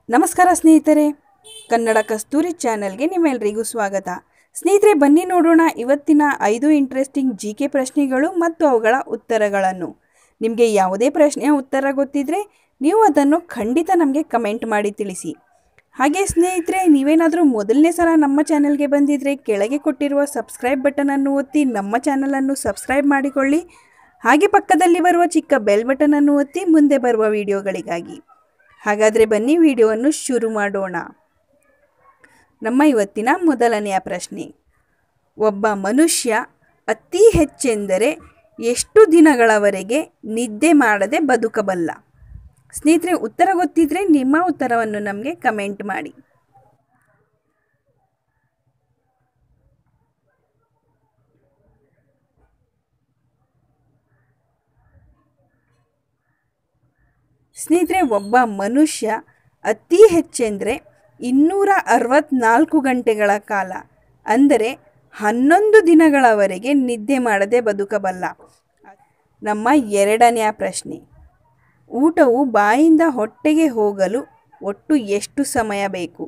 ನಮಸ್ಕಾರ ಸ್ನೇಹಿತರೆ ಕನ್ನಡ ಕಸ್ತೂರಿ ಚಾನೆಲ್ಗೆ ನಿಮ್ಮೆಲ್ಲರಿಗೂ ಸ್ವಾಗತ ಸ್ನೇಹಿತರೆ ಬನ್ನಿ ನೋಡೋಣ ಇವತ್ತಿನ ಐದು ಇಂಟ್ರೆಸ್ಟಿಂಗ್ ಜಿ ಕೆ ಪ್ರಶ್ನೆಗಳು ಮತ್ತು ಅವುಗಳ ಉತ್ತರಗಳನ್ನು ನಿಮಗೆ ಯಾವುದೇ ಪ್ರಶ್ನೆಯ ಉತ್ತರ ಗೊತ್ತಿದ್ರೆ ನೀವು ಅದನ್ನು ಖಂಡಿತ ನಮಗೆ ಕಮೆಂಟ್ ಮಾಡಿ ತಿಳಿಸಿ ಹಾಗೆ ಸ್ನೇಹಿತರೆ ನೀವೇನಾದರೂ ಮೊದಲನೇ ಸಲ ನಮ್ಮ ಚಾನೆಲ್ಗೆ ಬಂದಿದ್ದರೆ ಕೆಳಗೆ ಕೊಟ್ಟಿರುವ ಸಬ್ಸ್ಕ್ರೈಬ್ ಬಟನನ್ನು ಒತ್ತಿ ನಮ್ಮ ಚಾನಲನ್ನು ಸಬ್ಸ್ಕ್ರೈಬ್ ಮಾಡಿಕೊಳ್ಳಿ ಹಾಗೆ ಪಕ್ಕದಲ್ಲಿ ಬರುವ ಚಿಕ್ಕ ಬೆಲ್ ಬಟನನ್ನು ಒತ್ತಿ ಮುಂದೆ ಬರುವ ವಿಡಿಯೋಗಳಿಗಾಗಿ ಹಾಗಾದರೆ ಬನ್ನಿ ವಿಡಿಯೋವನ್ನು ಶುರು ಮಾಡೋಣ ನಮ್ಮ ಇವತ್ತಿನ ಮೊದಲನೆಯ ಪ್ರಶ್ನೆ ಒಬ್ಬ ಮನುಷ್ಯ ಅತಿ ಹೆಚ್ಚೆಂದರೆ ಎಷ್ಟು ದಿನಗಳವರೆಗೆ ನಿದ್ದೆ ಮಾಡದೆ ಬದುಕಬಲ್ಲ ಸ್ನೇಹಿತರೆ ಉತ್ತರ ಗೊತ್ತಿದ್ರೆ ನಿಮ್ಮ ಉತ್ತರವನ್ನು ನಮಗೆ ಕಮೆಂಟ್ ಮಾಡಿ ಸ್ನೇಹಿತರೆ ಒಬ್ಬ ಮನುಷ್ಯ ಅತಿ ಹೆಚ್ಚೆಂದರೆ ಇನ್ನೂರ ಅರವತ್ನಾಲ್ಕು ಗಂಟೆಗಳ ಕಾಲ ಅಂದರೆ ಹನ್ನೊಂದು ದಿನಗಳವರೆಗೆ ನಿದ್ದೆ ಮಾಡದೆ ಬದುಕಬಲ್ಲ ನಮ್ಮ ಎರಡನೆಯ ಪ್ರಶ್ನೆ ಊಟವು ಬಾಯಿಂದ ಹೊಟ್ಟೆಗೆ ಹೋಗಲು ಒಟ್ಟು ಎಷ್ಟು ಸಮಯ ಬೇಕು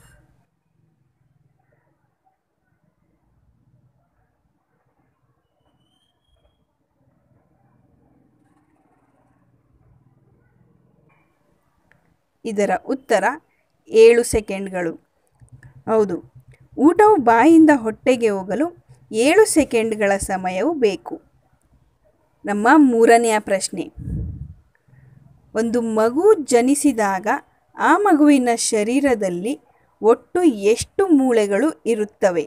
ಇದರ ಉತ್ತರ ಏಳು ಸೆಕೆಂಡ್ಗಳು ಹೌದು ಊಟವು ಬಾಯಿಂದ ಹೊಟ್ಟೆಗೆ ಹೋಗಲು ಏಳು ಸೆಕೆಂಡ್ಗಳ ಸಮಯವು ಬೇಕು ನಮ್ಮ ಮೂರನೆಯ ಪ್ರಶ್ನೆ ಒಂದು ಮಗು ಜನಿಸಿದಾಗ ಆ ಮಗುವಿನ ಶರೀರದಲ್ಲಿ ಒಟ್ಟು ಎಷ್ಟು ಮೂಳೆಗಳು ಇರುತ್ತವೆ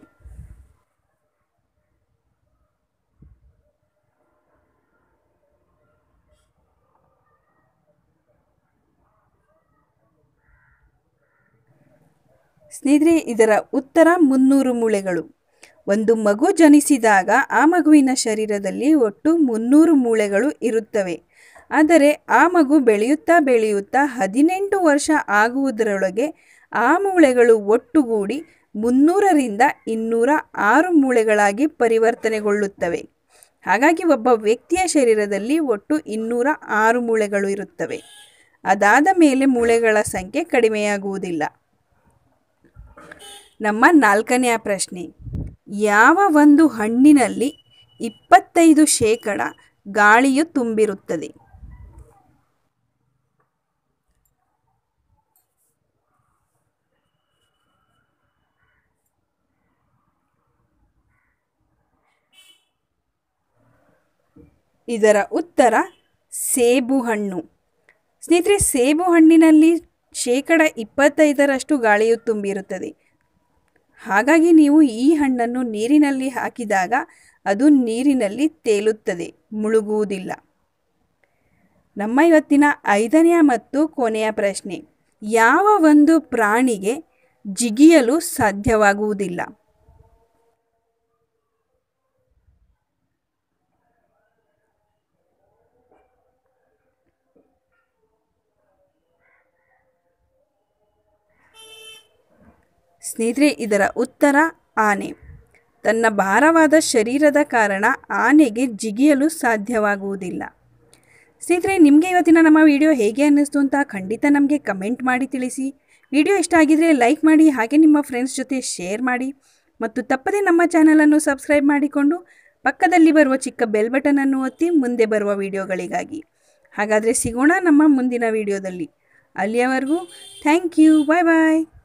ಸ್ನೇಹಿತರೆ ಇದರ ಉತ್ತರ ಮುನ್ನೂರು ಮೂಳೆಗಳು ಒಂದು ಮಗು ಜನಿಸಿದಾಗ ಆ ಮಗುವಿನ ಶರೀರದಲ್ಲಿ ಒಟ್ಟು ಮುನ್ನೂರು ಮೂಳೆಗಳು ಇರುತ್ತವೆ ಆದರೆ ಆ ಮಗು ಬೆಳೆಯುತ್ತಾ ಬೆಳೆಯುತ್ತಾ ಹದಿನೆಂಟು ವರ್ಷ ಆಗುವುದರೊಳಗೆ ಆ ಮೂಳೆಗಳು ಒಟ್ಟುಗೂಡಿ ಮುನ್ನೂರರಿಂದ ಇನ್ನೂರ ಆರು ಮೂಳೆಗಳಾಗಿ ಪರಿವರ್ತನೆಗೊಳ್ಳುತ್ತವೆ ಹಾಗಾಗಿ ಒಬ್ಬ ವ್ಯಕ್ತಿಯ ಶರೀರದಲ್ಲಿ ಒಟ್ಟು ಇನ್ನೂರ ಆರು ಮೂಳೆಗಳು ಇರುತ್ತವೆ ಅದಾದ ಮೇಲೆ ಮೂಳೆಗಳ ಸಂಖ್ಯೆ ಕಡಿಮೆಯಾಗುವುದಿಲ್ಲ ನಮ್ಮ ನಾಲ್ಕನೆಯ ಪ್ರಶ್ನೆ ಯಾವ ಒಂದು ಹಣ್ಣಿನಲ್ಲಿ ಇಪ್ಪತ್ತೈದು ಶೇಕಡ ಗಾಳಿಯು ತುಂಬಿರುತ್ತದೆ ಇದರ ಉತ್ತರ ಸೇಬು ಹಣ್ಣು ಸ್ನೇಹಿತರೆ ಸೇಬು ಹಣ್ಣಿನಲ್ಲಿ ಶೇಕಡ ಇಪ್ಪತ್ತೈದರಷ್ಟು ಗಾಳಿಯು ತುಂಬಿರುತ್ತದೆ ಹಾಗಾಗಿ ನೀವು ಈ ಹಣ್ಣನ್ನು ನೀರಿನಲ್ಲಿ ಹಾಕಿದಾಗ ಅದು ನೀರಿನಲ್ಲಿ ತೇಲುತ್ತದೆ ಮುಳುಗುವುದಿಲ್ಲ ನಮ್ಮ ಇವತ್ತಿನ ಐದನೆಯ ಮತ್ತು ಕೊನೆಯ ಪ್ರಶ್ನೆ ಯಾವ ಒಂದು ಪ್ರಾಣಿಗೆ ಜಿಗಿಯಲು ಸಾಧ್ಯವಾಗುವುದಿಲ್ಲ ಸ್ನೇಹಿತರೆ ಇದರ ಉತ್ತರ ಆನೆ ತನ್ನ ಭಾರವಾದ ಶರೀರದ ಕಾರಣ ಆನೆಗೆ ಜಿಗಿಯಲು ಸಾಧ್ಯವಾಗುವುದಿಲ್ಲ ಸ್ನೇಹಿತರೆ ನಿಮಗೆ ಇವತ್ತಿನ ನಮ್ಮ ವಿಡಿಯೋ ಹೇಗೆ ಅನ್ನಿಸ್ತು ಅಂತ ಖಂಡಿತ ನಮಗೆ ಕಮೆಂಟ್ ಮಾಡಿ ತಿಳಿಸಿ ವಿಡಿಯೋ ಇಷ್ಟ ಆಗಿದ್ರೆ ಲೈಕ್ ಮಾಡಿ ಹಾಗೆ ನಿಮ್ಮ ಫ್ರೆಂಡ್ಸ್ ಜೊತೆ ಶೇರ್ ಮಾಡಿ ಮತ್ತು ತಪ್ಪದೇ ನಮ್ಮ ಚಾನಲನ್ನು ಸಬ್ಸ್ಕ್ರೈಬ್ ಮಾಡಿಕೊಂಡು ಪಕ್ಕದಲ್ಲಿ ಬರುವ ಚಿಕ್ಕ ಬೆಲ್ ಬಟನನ್ನು ಒತ್ತಿ ಮುಂದೆ ಬರುವ ವಿಡಿಯೋಗಳಿಗಾಗಿ ಹಾಗಾದರೆ ಸಿಗೋಣ ನಮ್ಮ ಮುಂದಿನ ವಿಡಿಯೋದಲ್ಲಿ ಅಲ್ಲಿಯವರೆಗೂ ಥ್ಯಾಂಕ್ ಯು ಬಾಯ್ ಬಾಯ್